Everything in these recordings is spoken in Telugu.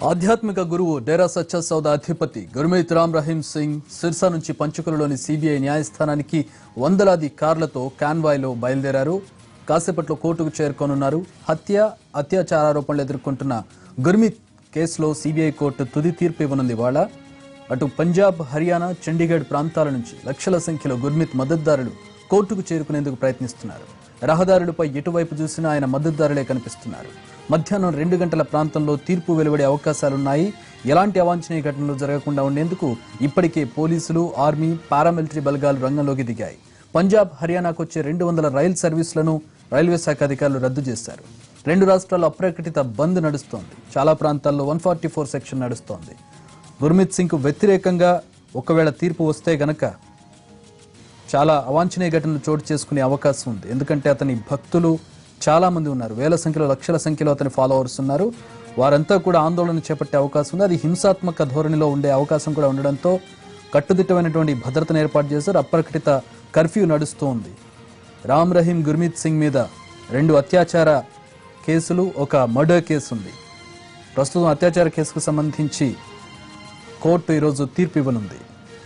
ఆధ్యాత్మిక గురువు డేరా సచ్చా సౌద అధిపతి గుర్మీత్ రామ్ రహీం సింగ్ సిర్సా నుంచి పంచకులలోని సిబిఐ న్యాయస్థానానికి వందలాది కార్లతో కాన్వాయ్లో బయలుదేరారు కాసేపట్లో కోర్టుకు చేరుకోనున్నారు హత్య అత్యాచారారోపణలు ఎదుర్కొంటున్న గుర్మీత్ కేసులో సిబిఐ కోర్టు తుది తీర్పు ఇవ్వనుంది ఇవాళ అటు పంజాబ్ హర్యానా చండీగఢ్ ప్రాంతాల నుంచి లక్షల సంఖ్యలో గుర్మిత్ మద్దతుదారులు కోర్టుకు చేరుకునేందుకు ప్రయత్నిస్తున్నారు రహదారులపై ఎటువైపు చూసినా ఆయన మద్దతుదారులే కనిపిస్తున్నారు మధ్యాహ్నం రెండు గంటల ప్రాంతంలో తీర్పు వెలువడే అవకాశాలున్నాయి ఎలాంటి అవాంఛనీయ ఘటనలు జరగకుండా ఉండేందుకు ఇప్పటికే పోలీసులు ఆర్మీ పారామిలిటరీ బలగాలు రంగంలోకి దిగాయి పంజాబ్ హర్యానాకు వచ్చే రెండు వందల రైలు సర్వీసులను రైల్వే శాఖ అధికారులు రద్దు చేశారు రెండు రాష్ట్రాల్లో అప్రకటిత బంద్ నడుస్తోంది చాలా ప్రాంతాల్లో వన్ ఫార్టీ ఫోర్ సెక్షన్ నడుస్తోంది గుర్మిత్ సింగ్కు వ్యతిరేకంగా ఒకవేళ తీర్పు వస్తే గనక చాలా అవాంఛనీయ ఘటనలు చోటు చేసుకునే అవకాశం ఉంది ఎందుకంటే అతని భక్తులు చాలా మంది ఉన్నారు వేల సంఖ్యలో లక్షల సంఖ్యలో అతని ఫాలోవర్స్ ఉన్నారు వారంతా కూడా ఆందోళన చేపట్టే అవకాశం ఉంది అది హింసాత్మక ధోరణిలో ఉండే అవకాశం కూడా ఉండడంతో కట్టుదిట్టమైనటువంటి భద్రతను ఏర్పాటు చేశారు అప్రకటిత కర్ఫ్యూ నడుస్తూ ఉంది రామ్ రహీం గుర్మీత్ సింగ్ మీద రెండు అత్యాచార కేసులు ఒక మర్డర్ కేసు ఉంది ప్రస్తుతం అత్యాచార కేసుకు సంబంధించి కోర్టు ఈరోజు తీర్పు ఇవ్వనుంది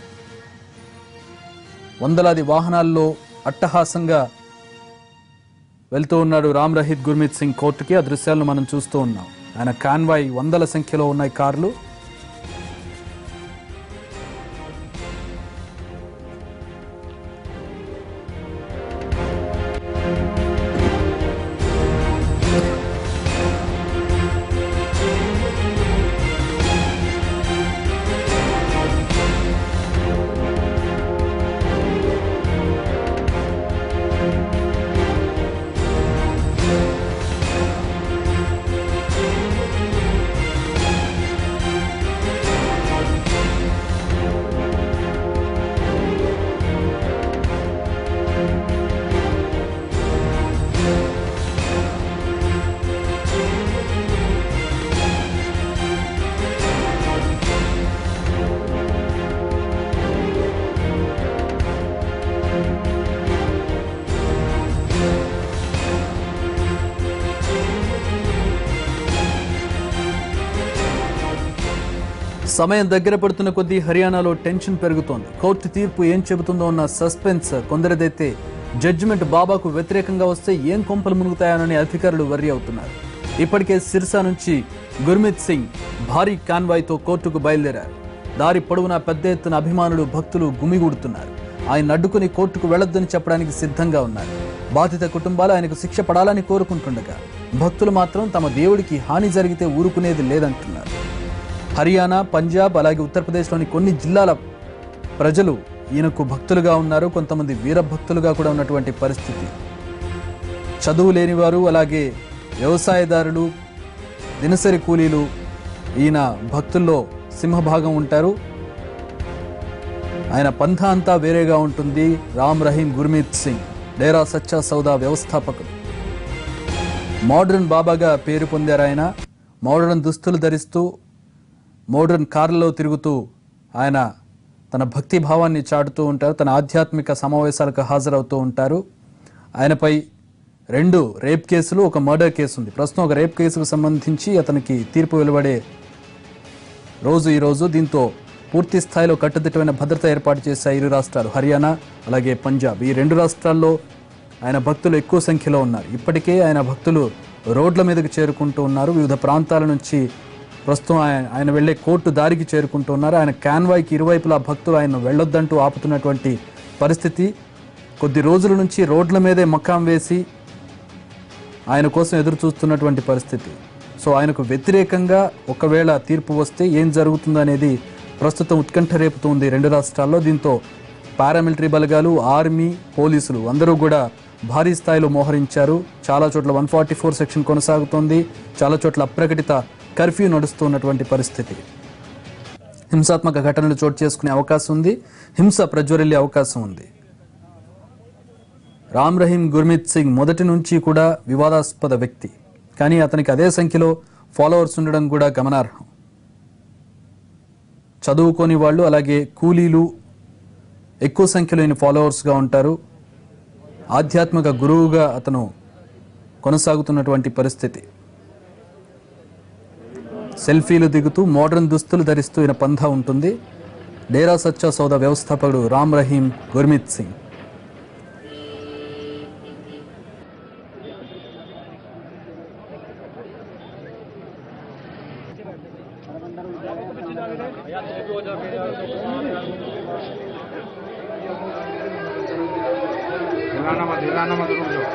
వందలాది వాహనాల్లో అట్టహాసంగా వెళ్తూ ఉన్నాడు రామ్ రహిత్ గుర్మీత్ సింగ్ కోర్టుకి ఆ దృశ్యాలను మనం చూస్తూ ఉన్నాం ఆయన కాన్వాయ్ వందల సంఖ్యలో ఉన్నాయి కార్లు సమయం దగ్గర పడుతున్న కొద్దీ హర్యానాలో టెన్షన్ పెరుగుతోంది కోర్టు తీర్పు ఏం చెబుతుందో అన్న సస్పెన్స్ కొందరిదైతే జడ్జిమెంట్ బాబాకు వ్యతిరేకంగా వస్తే ఏం కొంపలు మునుగుతాయోనని అధికారులు వర్రీ అవుతున్నారు ఇప్పటికే సిర్సా నుంచి గుర్మిత్ సింగ్ భారీ కాన్వాయ్తో కోర్టుకు బయలుదేరారు దారి పొడవునా పెద్ద ఎత్తున అభిమానులు భక్తులు గుమిగూడుతున్నారు ఆయన అడ్డుకుని కోర్టుకు వెళ్లొద్దని చెప్పడానికి సిద్ధంగా ఉన్నారు బాధిత కుటుంబాలు ఆయనకు శిక్ష పడాలని కోరుకుంటుండగా భక్తులు మాత్రం తమ దేవుడికి హాని జరిగితే ఊరుకునేది లేదంటున్నారు హర్యానా పంజాబ్ అలాగే ఉత్తరప్రదేశ్లోని కొన్ని జిల్లాల ప్రజలు ఈయనకు భక్తులుగా ఉన్నారు కొంతమంది వీరభక్తులుగా కూడా ఉన్నటువంటి పరిస్థితి చదువు లేనివారు అలాగే వ్యవసాయదారులు దినసరి కూలీలు ఈయన భక్తుల్లో సింహభాగం ఉంటారు ఆయన పంథ అంతా వేరేగా ఉంటుంది రామ్ రహీం గుర్మీత్ సింగ్ డేరా సచ్చా సౌదా వ్యవస్థాపకులు మోడర్న్ బాబాగా పేరు పొందారు ఆయన మోడర్న్ దుస్తులు ధరిస్తూ మోడర్న్ కార్లలో తిరుగుతూ ఆయన తన భక్తి భావాన్ని చాటుతూ ఉంటారు తన ఆధ్యాత్మిక సమావేశాలకు హాజరవుతూ ఉంటారు ఆయనపై రెండు రేప్ కేసులు ఒక మర్డర్ కేసు ఉంది ప్రస్తుతం ఒక రేప్ కేసుకు సంబంధించి అతనికి తీర్పు వెలువడే రోజు ఈ రోజు దీంతో పూర్తి స్థాయిలో కట్టుదిట్టమైన భద్రత ఏర్పాటు చేశాయి ఇరు రాష్ట్రాలు హర్యానా అలాగే పంజాబ్ ఈ రెండు రాష్ట్రాల్లో ఆయన భక్తులు ఎక్కువ సంఖ్యలో ఉన్నారు ఇప్పటికే ఆయన భక్తులు రోడ్ల మీదకి చేరుకుంటూ ఉన్నారు వివిధ ప్రాంతాల నుంచి ప్రస్తుతం ఆయన ఆయన వెళ్లే కోర్టు దారికి చేరుకుంటూ ఉన్నారు ఆయన కాన్వాయ్కి ఇరువైపులా భక్తులు ఆయన వెళ్ళొద్దంటూ ఆపుతున్నటువంటి పరిస్థితి కొద్ది రోజుల నుంచి రోడ్ల మీదే మకాం వేసి ఆయన కోసం ఎదురు చూస్తున్నటువంటి పరిస్థితి సో ఆయనకు వ్యతిరేకంగా ఒకవేళ తీర్పు వస్తే ఏం జరుగుతుందో అనేది ప్రస్తుతం ఉత్కంఠ రేపుతుంది రెండు రాష్ట్రాల్లో దీంతో పారామిలిటరీ బలగాలు ఆర్మీ పోలీసులు అందరూ కూడా భారీ స్థాయిలో మోహరించారు చాలా చోట్ల వన్ ఫార్టీ ఫోర్ సెక్షన్ కొనసాగుతోంది చాలా చోట్ల అప్రకటిత కర్ఫ్యూ నడుస్తున్నటువంటి పరిస్థితి హింసాత్మక ఘటనలు చోటు చేసుకునే అవకాశం ఉంది హింస ప్రజ్వరిల్లే అవకాశం ఉంది రామ్ రహీం గుర్మిత్ సింగ్ మొదటి నుంచి కూడా వివాదాస్పద వ్యక్తి కానీ అతనికి అదే సంఖ్యలో ఫాలోవర్స్ ఉండడం కూడా గమనార్హం చదువుకోని వాళ్ళు అలాగే కూలీలు ఎక్కువ సంఖ్యలో ఈయన ఫాలోవర్స్గా ఉంటారు ఆధ్యాత్మిక గురువుగా అతను కొనసాగుతున్నటువంటి పరిస్థితి సెల్ఫీలు దిగుతూ మోడర్న్ దుస్తులు ధరిస్తూ ఈయన పంధా ఉంటుంది డేరా సచ్చా సౌద వ్యవస్థాపకుడు రామ్ రహీం గుర్మిత్ సింగ్ हिलाना मत हिलाना मत रुक जाओ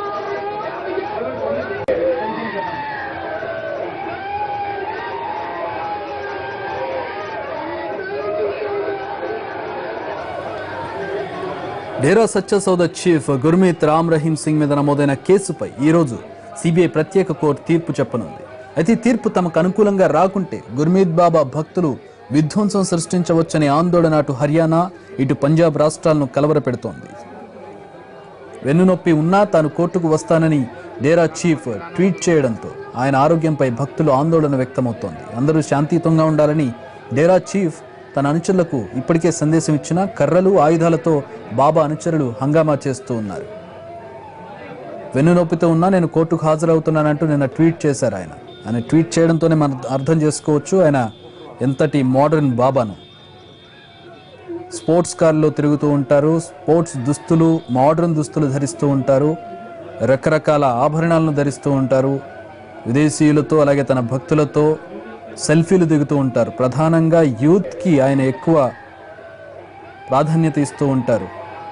డేరా సచ్చా సౌద చీఫ్ గుర్మీత్ రామ్ రహీం సింగ్ మీద నమోదైన కేసుపై ఈరోజు సిబిఐ ప్రత్యేక కోర్టు తీర్పు చెప్పనుంది అయితే ఈ తీర్పు తమకు అనుకూలంగా రాకుంటే గుర్మీత్ బాబా భక్తులు విధ్వంసం సృష్టించవచ్చనే ఆందోళన అటు హర్యానా ఇటు పంజాబ్ రాష్ట్రాలను కలవరపెడుతోంది వెన్నునొప్పి ఉన్నా తాను కోర్టుకు వస్తానని డేరా చీఫ్ ట్వీట్ చేయడంతో ఆయన ఆరోగ్యంపై భక్తులు ఆందోళన వ్యక్తమవుతోంది అందరూ శాంతియుతంగా ఉండాలని డేరా చీఫ్ తన అనుచరులకు ఇప్పటికే సందేశం ఇచ్చిన కర్రలు ఆయుధాలతో బాబా అనుచరులు హంగామా చేస్తూ ఉన్నారు వెన్నునొప్పితో ఉన్నా నేను కోర్టుకు హాజరవుతున్నానంటూ నిన్న ట్వీట్ చేశారు ఆయన ఆయన ట్వీట్ చేయడంతోనే మనం అర్థం చేసుకోవచ్చు ఆయన ఎంతటి మోడర్న్ బాబాను స్పోర్ట్స్ కార్లో తిరుగుతూ ఉంటారు స్పోర్ట్స్ దుస్తులు మోడర్న్ దుస్తులు ధరిస్తూ ఉంటారు రకరకాల ఆభరణాలను ధరిస్తూ ఉంటారు విదేశీయులతో అలాగే తన భక్తులతో సెల్ఫీలు దిగుతూ ఉంటారు ప్రధానంగా యూత్కి ఆయన ఎక్కువ ప్రాధాన్యత ఇస్తూ ఉంటారు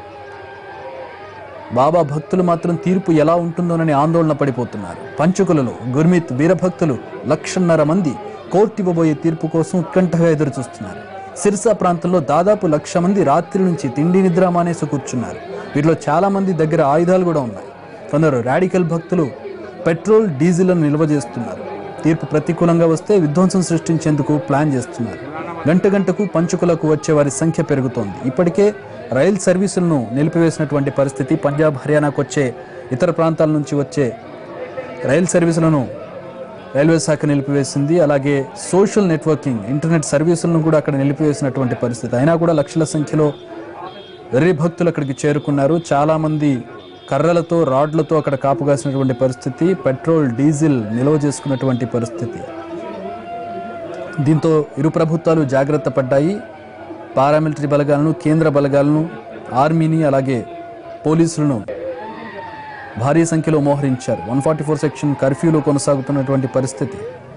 బాబా భక్తులు మాత్రం తీర్పు ఎలా ఉంటుందోనని ఆందోళన పడిపోతున్నారు పంచుకులలో గుర్మిత్ వీరభక్తులు లక్షన్నర మంది కోర్టు ఇవ్వబోయే తీర్పు కోసం ఉత్కంఠగా ఎదురు చూస్తున్నారు సిర్సా ప్రాంతంలో దాదాపు లక్ష మంది రాత్రి నుంచి తిండి నిద్ర మానేసి కూర్చున్నారు వీటిలో చాలా మంది దగ్గర ఆయుధాలు కూడా ఉన్నాయి కొందరు రాడికల్ భక్తులు పెట్రోల్ డీజిల్ను నిల్వ చేస్తున్నారు తీర్పు ప్రతికూలంగా వస్తే విధ్వంసం సృష్టించేందుకు ప్లాన్ చేస్తున్నారు గంట గంటకు పంచుకులకు వచ్చే వారి సంఖ్య పెరుగుతోంది ఇప్పటికే రైల్ సర్వీసులను నిలిపివేసినటువంటి పరిస్థితి పంజాబ్ హర్యానాకు వచ్చే ఇతర ప్రాంతాల నుంచి వచ్చే రైల్ సర్వీసులను రైల్వే శాఖ నిలిపివేసింది అలాగే సోషల్ నెట్వర్కింగ్ ఇంటర్నెట్ సర్వీసులను కూడా అక్కడ నిలిపివేసినటువంటి పరిస్థితి అయినా కూడా లక్షల సంఖ్యలో వెర్రి భక్తులు అక్కడికి చేరుకున్నారు చాలా మంది కర్రలతో రాడ్లతో అక్కడ కాపుగాసినటువంటి పరిస్థితి పెట్రోల్ డీజిల్ నిల్వ చేసుకున్నటువంటి పరిస్థితి దీంతో ఇరు ప్రభుత్వాలు జాగ్రత్త పడ్డాయి పారామిలిటరీ బలగాలను కేంద్ర బలగాలను ఆర్మీని అలాగే పోలీసులను భారీ సంఖ్యలో మోహరించారు వన్ ఫార్టీ ఫోర్ సెక్షన్ కర్ఫ్యూలో కొనసాగుతున్నటువంటి పరిస్థితి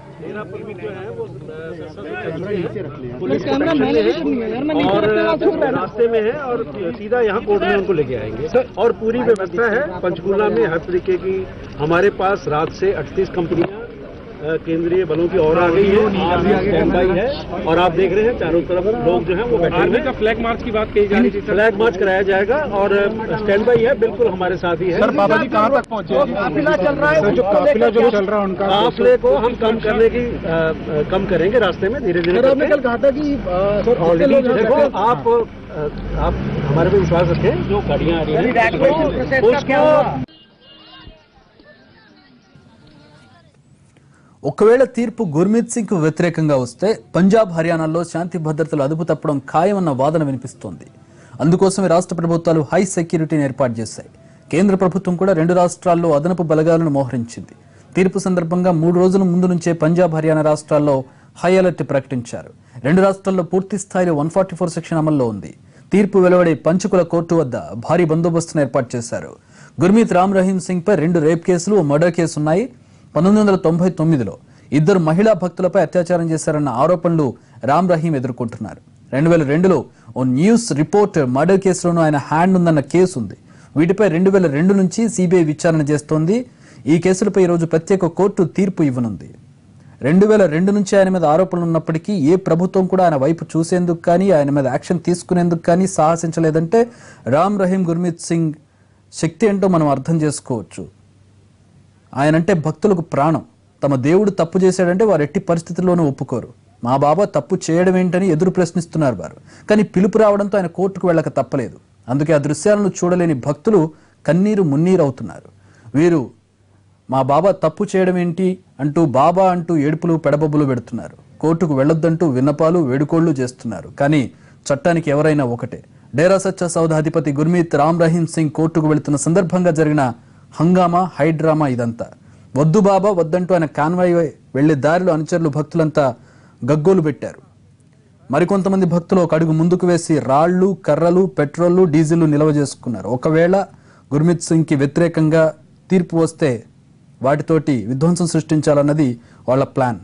और रास्ते में है और सीधा यहाँ कोर्ट में उनको लेके आएंगे और पूरी व्यवस्था है पंचकूला में हर तरीके की हमारे पास रात से 38 कंपनियां अ, केंद्रीय बलों की और आ गई है आर्मी स्टैंड बाई है और आप देख रहे हैं चारों तरफ लोग जो हैं वो बैठे हुए हैं फ्लैग मार्च की बात कही जा रही थी फ्लैग मार्च कराया जाएगा और स्टैंड बाई है बिल्कुल हमारे साथ ही है सर बाबा जी कहाँ तक पहुँचे काफिला चल रहा है सर जो काफिला जो चल रहा है उनका काफिले को हम कम करने की अ, अ, कम करेंगे रास्ते में धीरे धीरे करके। कल कहा था कि सर ऑलरेडी देखो आप अ, आप हमारे पे विश्वास रखें जो गाड़ियाँ आ रही हैं उसको ఒకవేళ తీర్పు గుర్మీత్ సింగ్ కు వ్యతిరేకంగా వస్తే పంజాబ్ హర్యానాలో శాంతి భద్రతలు అదుపు తప్పడం ఖాయమన్న వాదన వినిపిస్తోంది అందుకోసమే రాష్ట్ర ప్రభుత్వాలు హై సెక్యూరిటీని ఏర్పాటు చేశాయి కేంద్ర ప్రభుత్వం కూడా రెండు రాష్ట్రాల్లో అదనపు బలగాలను మోహరించింది తీర్పు సందర్భంగా మూడు రోజుల ముందు నుంచే పంజాబ్ హర్యానా రాష్ట్రాల్లో హై అలర్ట్ ప్రకటించారు రెండు రాష్ట్రాల్లో పూర్తి స్థాయిలో వన్ ఫార్టీ ఫోర్ సెక్షన్ అమల్లో ఉంది తీర్పు వెలువడే పంచుకుల కోర్టు వద్ద భారీ బందోబస్తును ఏర్పాటు చేశారు గుర్మీత్ రామ్ రహీం సింగ్ పై రెండు రేప్ కేసులు ఓ మర్డర్ కేసు ఉన్నాయి పంతొమ్మిది వందల తొంభై తొమ్మిదిలో ఇద్దరు మహిళా భక్తులపై అత్యాచారం చేశారన్న ఆరోపణలు రామ్ రహీం ఎదుర్కొంటున్నారు రెండు వేల రెండులో ఓ న్యూస్ రిపోర్టర్ మర్డర్ కేసులోనూ ఆయన హ్యాండ్ ఉందన్న కేసు ఉంది వీటిపై రెండు వేల రెండు నుంచి సిబిఐ విచారణ చేస్తోంది ఈ కేసులపై ఈరోజు ప్రత్యేక కోర్టు తీర్పు ఇవ్వనుంది రెండు వేల రెండు నుంచి ఆయన మీద ఆరోపణలు ఉన్నప్పటికీ ఏ ప్రభుత్వం కూడా ఆయన వైపు చూసేందుకు కానీ ఆయన మీద యాక్షన్ తీసుకునేందుకు కానీ సాహసించలేదంటే రామ్ రహీం గుర్మీత్ సింగ్ శక్తి ఏంటో మనం అర్థం చేసుకోవచ్చు ఆయనంటే భక్తులకు ప్రాణం తమ దేవుడు తప్పు చేశాడంటే వారు ఎట్టి పరిస్థితుల్లోనూ ఒప్పుకోరు మా బాబా తప్పు చేయడం ఏంటని ఎదురు ప్రశ్నిస్తున్నారు వారు కానీ పిలుపు రావడంతో ఆయన కోర్టుకు వెళ్ళక తప్పలేదు అందుకే ఆ దృశ్యాలను చూడలేని భక్తులు కన్నీరు మున్నీరు అవుతున్నారు వీరు మా బాబా తప్పు చేయడం ఏంటి అంటూ బాబా అంటూ ఏడుపులు పెడబొబ్బులు పెడుతున్నారు కోర్టుకు వెళ్ళొద్దంటూ విన్నపాలు వేడుకోళ్లు చేస్తున్నారు కానీ చట్టానికి ఎవరైనా ఒకటే డేరా సచ్చా సౌద అధిపతి గుర్మీత్ రామ్ రహీం సింగ్ కోర్టుకు వెళుతున్న సందర్భంగా జరిగిన హంగామా హైడ్రామా ఇదంతా వద్దు బాబా వద్దంటూ ఆయన కాన్వాయ్ వెళ్లే దారిలో అనుచరులు భక్తులంతా గగ్గోలు పెట్టారు మరికొంతమంది భక్తులు ఒక అడుగు ముందుకు వేసి రాళ్లు కర్రలు పెట్రోల్ డీజిల్ నిల్వ చేసుకున్నారు ఒకవేళ గుర్మిత్ సింగ్ కి వ్యతిరేకంగా తీర్పు వస్తే వాటితోటి విధ్వంసం సృష్టించాలన్నది వాళ్ళ ప్లాన్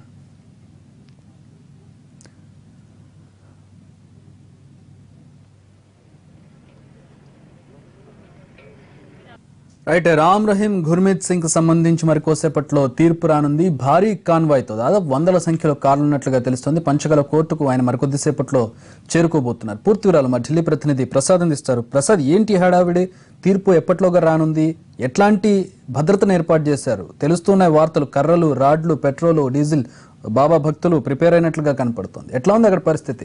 రైట్ రామ్ రహీం గుర్మీత్ సింగ్ కు సంబంధించి మరి కోసేపట్లో తీర్పు రానుంది భారీ కాన్వాయ్ తో దాదాపు వందల సంఖ్యలో కార్లు ఉన్నట్లుగా తెలుస్తోంది పంచగల కోర్టుకు ఆయన మరికొద్దిసేపట్లో చేరుకోబోతున్నారు పూర్తి వివరాలు మా ఢిల్లీ ప్రతినిధి ప్రసాద్ అందిస్తారు ప్రసాద్ ఏంటి హడావిడి తీర్పు ఎప్పట్లోగా రానుంది ఎట్లాంటి భద్రతను ఏర్పాటు చేశారు తెలుస్తున్న వార్తలు కర్రలు రాడ్లు పెట్రోలు డీజిల్ బాబా భక్తులు ప్రిపేర్ అయినట్లుగా కనపడుతోంది ఎట్లా ఉంది అక్కడ పరిస్థితి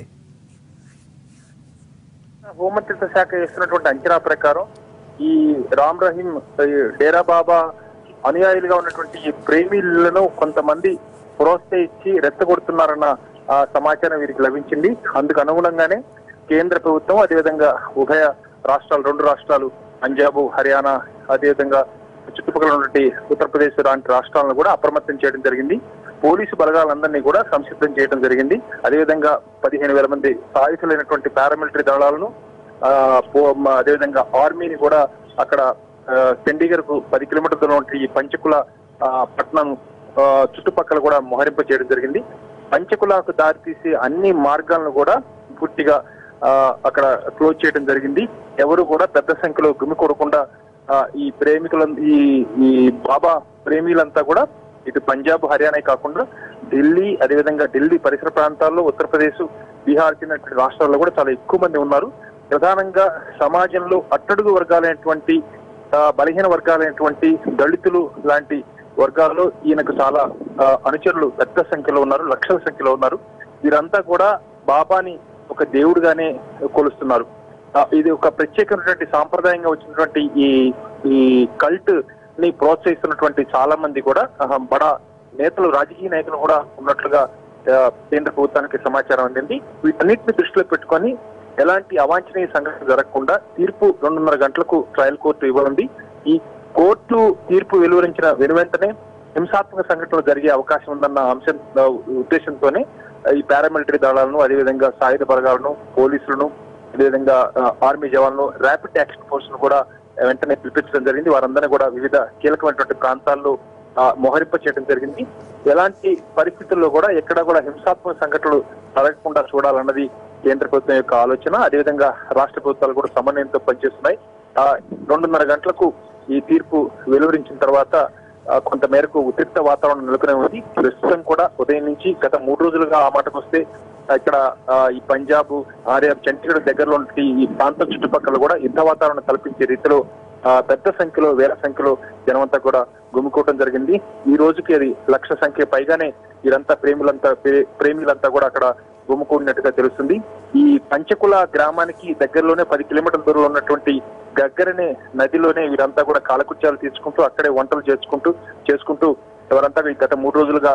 హోంమంత్రిత్వ శాఖ చేస్తున్నటువంటి అంచనా ప్రకారం ఈ రామ్ రహీం ఈ డేరా బాబా అనుయాయులుగా ఉన్నటువంటి ఈ ప్రేమిలను కొంతమంది ప్రోత్సహించి రెచ్చగొడుతున్నారన్న ఆ, సమాచారం వీరికి లభించింది అందుకు అనుగుణంగానే కేంద్ర ప్రభుత్వం అదేవిధంగా ఉభయ రాష్ట్రాలు రెండు రాష్ట్రాలు పంజాబ్ హర్యానా అదేవిధంగా చుట్టుపక్కల ఉన్నటువంటి ఉత్తరప్రదేశ్ లాంటి రాష్ట్రాలను కూడా అప్రమత్తం చేయడం జరిగింది పోలీసు బలగాలందరినీ కూడా సంసిద్ధం చేయడం జరిగింది అదేవిధంగా పదిహేను వేల మంది సాయుధులైనటువంటి పారామిలిటరీ దళాలను ఆ, పో- మ- అదేవిధంగా ఆర్మీని కూడా అక్కడ ఆ, చండీగఢ్ కు పది కిలోమీటర్ల దూరం ఉంటే ఈ పంచకుల ఆ, పట్టణం ఆ, చుట్టుపక్కల కూడా మోహరింప చేయడం జరిగింది పంచకులకు దారితీసే అన్ని మార్గాలను కూడా పూర్తిగా ఆ, అక్కడ క్లోజ్ చేయడం జరిగింది ఎవరు కూడా పెద్ద సంఖ్యలో గుమికూడకుండా ఆ, ఈ ప్రేమికుల ఈ ఈ బాబా ప్రేమిలంతా కూడా ఇటు పంజాబ్ హర్యానా కాకుండా ఢిల్లీ అదేవిధంగా ఢిల్లీ పరిసర ప్రాంతాల్లో ఉత్తరప్రదేశ్ బీహార్ చెందినటువంటి రాష్ట్రాల్లో కూడా చాలా ఎక్కువ మంది ఉన్నారు ప్రధానంగా సమాజంలో అట్టడుగు వర్గాలైనటువంటి ఆ, బలహీన వర్గాలైనటువంటి దళితులు లాంటి వర్గాల్లో ఈయనకు చాలా ఆ, అనుచరులు పెద్ద సంఖ్యలో ఉన్నారు లక్షల సంఖ్యలో ఉన్నారు వీరంతా కూడా బాబాని ఒక దేవుడుగానే కొలుస్తున్నారు ఆ, ఇది ఒక ప్రత్యేకమైనటువంటి సాంప్రదాయంగా వచ్చినటువంటి ఈ ఈ కల్ట్ ని ప్రోత్సహిస్తున్నటువంటి చాలా మంది కూడా ఆ, బడా నేతలు రాజకీయ నాయకులు కూడా ఉన్నట్లుగా ఆ, కేంద్ర ప్రభుత్వానికి సమాచారం అందింది వీటన్నిటిని దృష్టిలో పెట్టుకొని ఎలాంటి అవాంఛనీయ సంఘటన జరగకుండా తీర్పు రెండున్నర గంటలకు ట్రయల్ కోర్టు ఇవ్వనుంది ఈ కోర్టు తీర్పు వెలువరించిన వెనువెంటనే హింసాత్మక సంఘటనలు జరిగే అవకాశం ఉందన్న అంశం ఆ, ఉద్దేశంతోనే ఈ పారామిలిటరీ దళాలను అదేవిధంగా సాయుధ బలగాలను పోలీసులను అదేవిధంగా ఆ, ఆర్మీ జవాన్లు ర్యాపిడ్ యాక్షన్ ఫోర్స్ ను కూడా వెంటనే పిలిపించడం జరిగింది వారందరినీ కూడా వివిధ కీలకమైనటువంటి ప్రాంతాల్లో ఆ, మోహరింప చేయడం జరిగింది ఎలాంటి పరిస్థితుల్లో కూడా ఎక్కడ కూడా హింసాత్మక సంఘటనలు జరగకుండా చూడాలన్నది కేంద్ర ప్రభుత్వం యొక్క ఆలోచన అదేవిధంగా రాష్ట్ర ప్రభుత్వాలు కూడా సమన్వయంతో పనిచేస్తున్నాయి ఆ, రెండున్నర గంటలకు ఈ తీర్పు వెలువరించిన తర్వాత ఆ, కొంత మేరకు ఉద్రిక్త వాతావరణం నెలకొనే ఉంది ప్రస్తుతం కూడా ఉదయం నుంచి గత మూడు రోజులుగా ఆ మాటకు వస్తే ఇక్కడ ఆ, ఈ పంజాబ్ ఆర్యా చండీగఢ్ దగ్గరలో ఉన్న ఈ ప్రాంతం చుట్టుపక్కల కూడా యుద్ధ వాతావరణం కల్పించే రీతిలో ఆ, పెద్ద సంఖ్యలో వేల సంఖ్యలో జనమంతా కూడా గుమికూడటం జరిగింది ఈ రోజుకి అది లక్ష సంఖ్య పైగానే వీరంతా ప్రేములంతా ప్రే- ప్రేమిలంతా కూడా అక్కడ గుమికూడినట్టుగా తెలుస్తుంది ఈ పంచకుల గ్రామానికి దగ్గరలోనే పది కిలోమీటర్ల దూరంలో ఉన్నటువంటి గగ్గరనే నదిలోనే వీరంతా కూడా కాలకృత్యాలు తీసుకుంటూ అక్కడే వంటలు చేసుకుంటూ చేసుకుంటూ ఎవరంతా ఈ గత మూడు రోజులుగా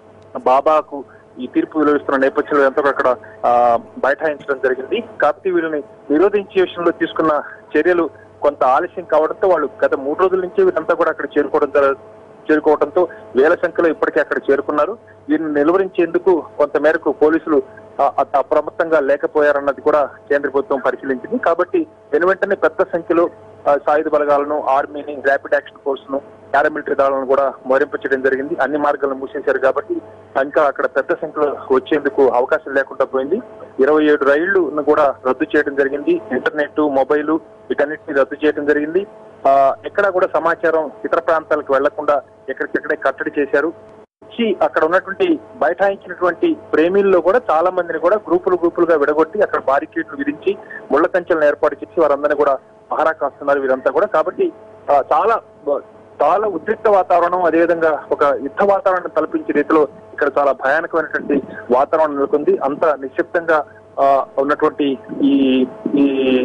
బాబాకు ఈ తీర్పు విలువిస్తున్న నేపథ్యంలో ఎంతో అక్కడ ఆ, బైఠాయించడం జరిగింది కాకపోతే వీళ్ళని నిరోధించే విషయంలో తీసుకున్న చర్యలు కొంత ఆలస్యం కావడంతో వాళ్ళు గత మూడు రోజుల నుంచి వీరంతా కూడా అక్కడ చేరుకోవడం జర- చేరుకోవడంతో వేల సంఖ్యలో ఇప్పటికే అక్కడ చేరుకున్నారు వీరిని నిలువరించేందుకు కొంత మేరకు పోలీసులు ఆ, అంత అప్రమత్తంగా లేకపోయారన్నది కూడా కేంద్ర ప్రభుత్వం పరిశీలించింది కాబట్టి వెను వెంటనే పెద్ద సంఖ్యలో ఆ, సాయుధ బలగాలను ఆర్మీని ర్యాపిడ్ యాక్షన్ ఫోర్స్ ను పారామిలిటరీ దళాలను కూడా మోరింపచేయడం జరిగింది అన్ని మార్గాలను మూసేశారు కాబట్టి ఇంకా అక్కడ పెద్ద సంఖ్యలో వచ్చేందుకు అవకాశం లేకుండా పోయింది ఇరవై ఏడు రైళ్లను కూడా రద్దు చేయడం జరిగింది ఇంటర్నెట్ మొబైల్ వీటన్నిటిని రద్దు చేయడం జరిగింది ఆ, ఎక్కడా కూడా సమాచారం ఇతర ప్రాంతాలకు వెళ్లకుండా ఎక్కడికెక్కడే కట్టడి చేశారు వచ్చి అక్కడ ఉన్నటువంటి బైఠాయించినటువంటి ప్రేమిల్లో కూడా చాలా మందిని కూడా గ్రూపులు గ్రూపులుగా విడగొట్టి అక్కడ బారికేడ్లు విధించి ముళ్ళ కంచెలను ఏర్పాటు చేసి వారందరినీ కూడా పహరా కాస్తున్నారు వీరంతా కూడా కాబట్టి ఆ, చాలా బ- చాలా ఉద్రిక్త వాతావరణం అదేవిధంగా ఒక యుద్ధ వాతావరణం కల్పించే రీతిలో ఇక్కడ చాలా భయానకమైనటువంటి వాతావరణం నెలకొంది అంత నిశ్శబ్దంగా ఆ, ఉన్నటువంటి ఈ ఈ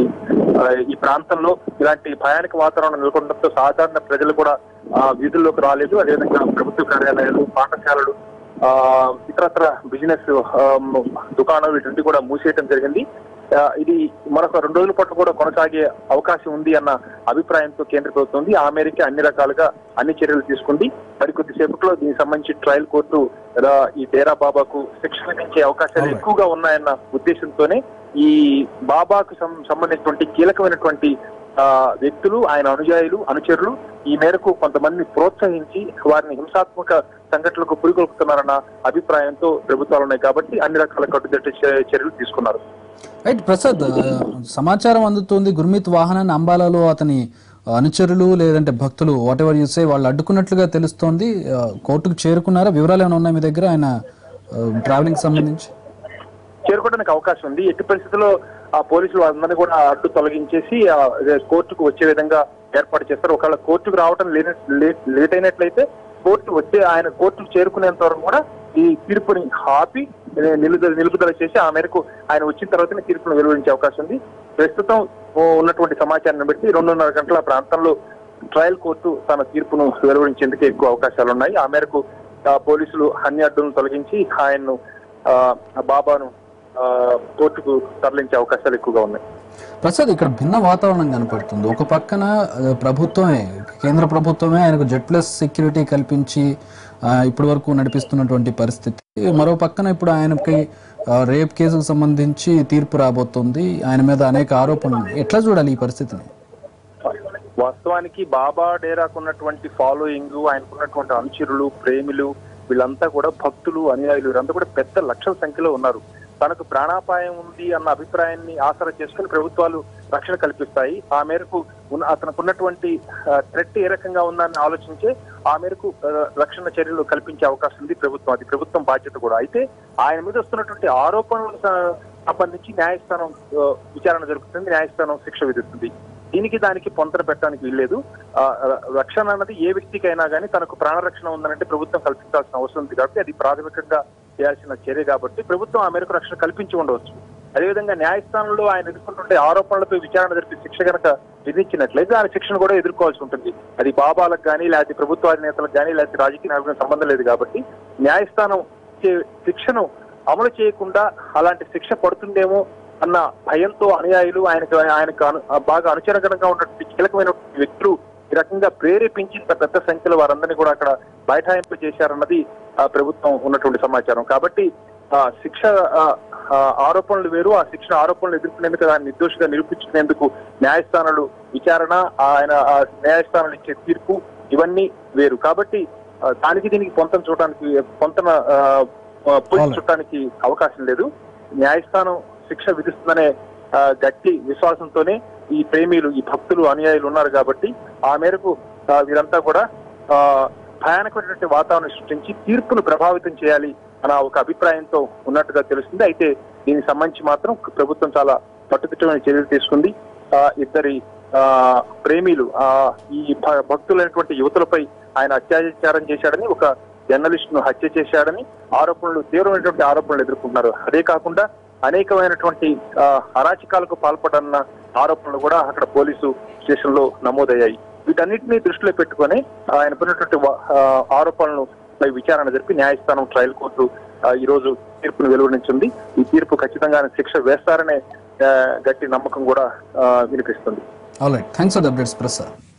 ఆ, ఈ ప్రాంతంలో ఇలాంటి భయానక వాతావరణం నెలకొనడంతో సాధారణ ప్రజలు కూడా ఆ, వీధుల్లోకి రాలేదు అదేవిధంగా ప్రభుత్వ కార్యాలయాలు పాఠశాలలు ఆ, ఇతరత్ర బిజినెస్ ఆ, దుకాణాలు వీటిని కూడా మూసేయడం జరిగింది ఆ, ఇది మరొక రెండు రోజుల పాటు కూడా కొనసాగే అవకాశం ఉంది అన్న అభిప్రాయంతో కేంద్ర ప్రభుత్వం ఉంది ఆ మేరకే అన్ని రకాలుగా అన్ని చర్యలు తీసుకుంది మరి కొద్దిసేపట్లో దీనికి సంబంధించి ట్రయల్ కోర్టు ఆ, ఈ డేరా బాబాకు శిక్ష విధించే అవకాశాలు Alright. ఎక్కువగా ఉన్నాయన్న ఉద్దేశంతోనే ఈ బాబాకు సం- సంబంధించినటువంటి కీలకమైనటువంటి ఆ, వ్యక్తులు ఆయన అనుయాయులు అనుచరులు ఈ మేరకు కొంతమందిని ప్రోత్సహించి వారిని హింసాత్మక సంఘటనలకు పురికొల్పుతున్నారన్న అభిప్రాయంతో ప్రభుత్వాలు ఉన్నాయి కాబట్టి అన్ని రకాల కట్టుదిట్ట చే- చర్యలు తీసుకున్నారు రైట్ ప్రసాద్ ఆ, సమాచారం అందుతుంది గుర్మీత్ వాహనాన్ని అంబాలాలో అతని అనుచరులు లేదంటే భక్తులు వాట్ ఎవర్ యూసే వాళ్ళు అడ్డుకున్నట్లుగా తెలుస్తోంది ఆ, కోర్టుకు చేరుకున్నారా వివరాలు ఏమైనా ఉన్నాయి మీ దగ్గర ఆయన ట్రావెలింగ్ సంబంధించి చేరుకోవడానికి అవకాశం ఉంది ఎట్టి పరిస్థితుల్లో ఆ పోలీసులు అందరినీ కూడా అడ్డు తొలగించేసి ఆ, అదే కోర్టుకు వచ్చే విధంగా ఏర్పాటు చేస్తారు ఒకవేళ కోర్టుకు రావడం లేన- లేట్ లేట్ అయినట్లయితే కోర్టు వచ్చే ఆయన కోర్టుకు చేరుకునేంత వరకు కూడా ఈ తీర్పుని ఆపి ఏ, నిలుదల నిలుపుదల చేసి ఆ మేరకు ఆయన వచ్చిన తర్వాతనే తీర్పును వెలువరించే అవకాశం ఉంది ప్రస్తుతం ఓ, ఉన్నటువంటి సమాచారాన్ని బట్టి రెండున్నర గంటల ప్రాంతంలో ట్రయల్ కోర్టు తన తీర్పును వెలువరించేందుకు ఎక్కువ అవకాశాలు ఉన్నాయి ఆ మేరకు ఆ, పోలీసులు అన్ని అడ్డులను తొలగించి ఆయన్ను ఆ, బాబాను ఆ, కోర్టుకు తరలించే అవకాశాలు ఎక్కువగా ఉన్నాయి ప్రసాద్ ఇక్కడ భిన్న వాతావరణం కనపడుతుంది ఒక పక్కన ఆ, ప్రభుత్వమే కేంద్ర ప్రభుత్వమే ఆయనకు జెడ్ ప్లస్ సెక్యూరిటీ కల్పించి ఆ, ఇప్పటి వరకు నడిపిస్తున్నటువంటి పరిస్థితి మరో పక్కన ఇప్పుడు ఆయనకి ఆ, రేప్ కేసుకు సంబంధించి తీర్పు రాబోతుంది ఆయన మీద అనేక ఆరోపణలు ఉన్నాయి. ఎట్లా చూడాలి ఈ పరిస్థితిని వాస్తవానికి బాబా డేరాకు ఉన్నటువంటి ఫాలోయింగ్ ఆయనకున్నటువంటి అనుచరులు ప్రేమిలు వీళ్ళంతా కూడా భక్తులు అనుయాయులు వీరంతా కూడా పెద్ద లక్షల సంఖ్యలో ఉన్నారు తనకు ప్రాణాపాయం ఉంది అన్న అభిప్రాయాన్ని ఆసరా చేసుకుని ప్రభుత్వాలు రక్షణ కల్పిస్తాయి ఆ మేరకు ఉన్న అతనికి ఉన్నటువంటి థ్రెట్ ఏ రకంగా ఉందని ఆలోచించే ఆ మేరకు ఆ, రక్షణ చర్యలు కల్పించే అవకాశం ఉంది ప్రభుత్వం అది ప్రభుత్వం బాధ్యత కూడా అయితే ఆయన మీద వస్తున్నటువంటి ఆరోపణలకు స- సంబంధించి న్యాయస్థానం ఆ, విచారణ జరుగుతుంది న్యాయస్థానం శిక్ష విధిస్తుంది దీనికి దానికి పొంతన పెట్టడానికి వీల్లేదు ఆ, ర- రక్షణ అన్నది ఏ వ్యక్తికైనా కానీ తనకు ప్రాణరక్షణ ఉందనంటే ప్రభుత్వం కల్పించాల్సిన అవసరం ఉంది కాబట్టి అది ప్రాథమికంగా చేయాల్సిన చర్య కాబట్టి ప్రభుత్వం ఆ మేరకు రక్షణ కల్పించి ఉండవచ్చు అదేవిధంగా న్యాయస్థానంలో ఆయన ఎదుర్కొంటుంటే ఆరోపణలపై విచారణ జరిపి శిక్ష గనక విధించినట్లయితే ఆయన శిక్షను కూడా ఎదుర్కోవాల్సి ఉంటుంది అది బాబాలకు కానీ లేకపోతే ప్రభుత్వ అధినేతలకు కానీ లేకపోతే రాజకీయ నాయకులకు సంబంధం లేదు కాబట్టి న్యాయస్థానం ఇచ్చే శిక్షను అమలు చేయకుండా అలాంటి శిక్ష పడుతుందేమో అన్న భయంతో అనుయాయులు ఆయనకు ఆయనకు అను బాగా అనుచరగణంగా ఉన్నటువంటి కీలకమైన వ్యక్తులు ఈ రకంగా ప్రేరేపించి ఇంత పెద్ద సంఖ్యలో వారందరినీ కూడా అక్కడ బైఠాయింపు చేశారన్నది ఆ, ప్రభుత్వం ఉన్నటువంటి సమాచారం కాబట్టి ఆ శిక్ష ఆ, ఆ, ఆరోపణలు వేరు ఆ శిక్షణ ఆరోపణలు ఎదుర్కొనేందుకు దాన్ని నిర్దోషిగా నిరూపించుకునేందుకు న్యాయస్థానాలు విచారణ ఆయన ఆ న్యాయస్థానాలు ఇచ్చే తీర్పు ఇవన్నీ వేరు కాబట్టి ఆ, దానికి దీనికి పొంతన చూడడానికి పొంతన ఆ, ఆ, పొంచి చూడటానికి అవకాశం లేదు న్యాయస్థానం శిక్ష విధిస్తుందనే ఆ, గట్టి విశ్వాసంతోనే ఈ ప్రేమిలు ఈ భక్తులు అనుయాయులు ఉన్నారు కాబట్టి ఆ మేరకు ఆ, వీరంతా కూడా ఆ, భయానకమైనటువంటి వాతావరణం సృష్టించి తీర్పును ప్రభావితం చేయాలి అన్న ఒక అభిప్రాయంతో ఉన్నట్టుగా తెలుస్తుంది అయితే దీనికి సంబంధించి మాత్రం ప్రభుత్వం చాలా పట్టుదిట్టమైన చర్యలు తీసుకుంది ఆ, ఇద్దరి ఆ, ప్రేమిలు ఆ ఈ భ- భక్తులైనటువంటి యువతులపై ఆయన అత్యాచారం చేశాడని ఒక జర్నలిస్ట్ ను హత్య చేశాడని ఆరోపణలు తీవ్రమైనటువంటి ఆరోపణలు ఎదుర్కొంటున్నారు అదే కాకుండా అనేకమైనటువంటి ఆ, అరాచకాలకు పాల్పడన్న ఆరోపణలు కూడా అక్కడ పోలీసు స్టేషన్ లో నమోదయ్యాయి వీటన్నిటిని దృష్టిలో పెట్టుకొని ఆయన పడినటువంటి వా- ఆ, ఆరోపణలను పై విచారణ జరిపి న్యాయస్థానం ట్రయల్ కోర్టు ఆ, ఈ రోజు తీర్పును వెలువరించింది ఈ తీర్పు ఖచ్చితంగా ఆయన శిక్ష వేస్తారనే ఆ, గట్టి నమ్మకం కూడా ఆ, వినిపిస్తుంది all right thanks for the updates Prasad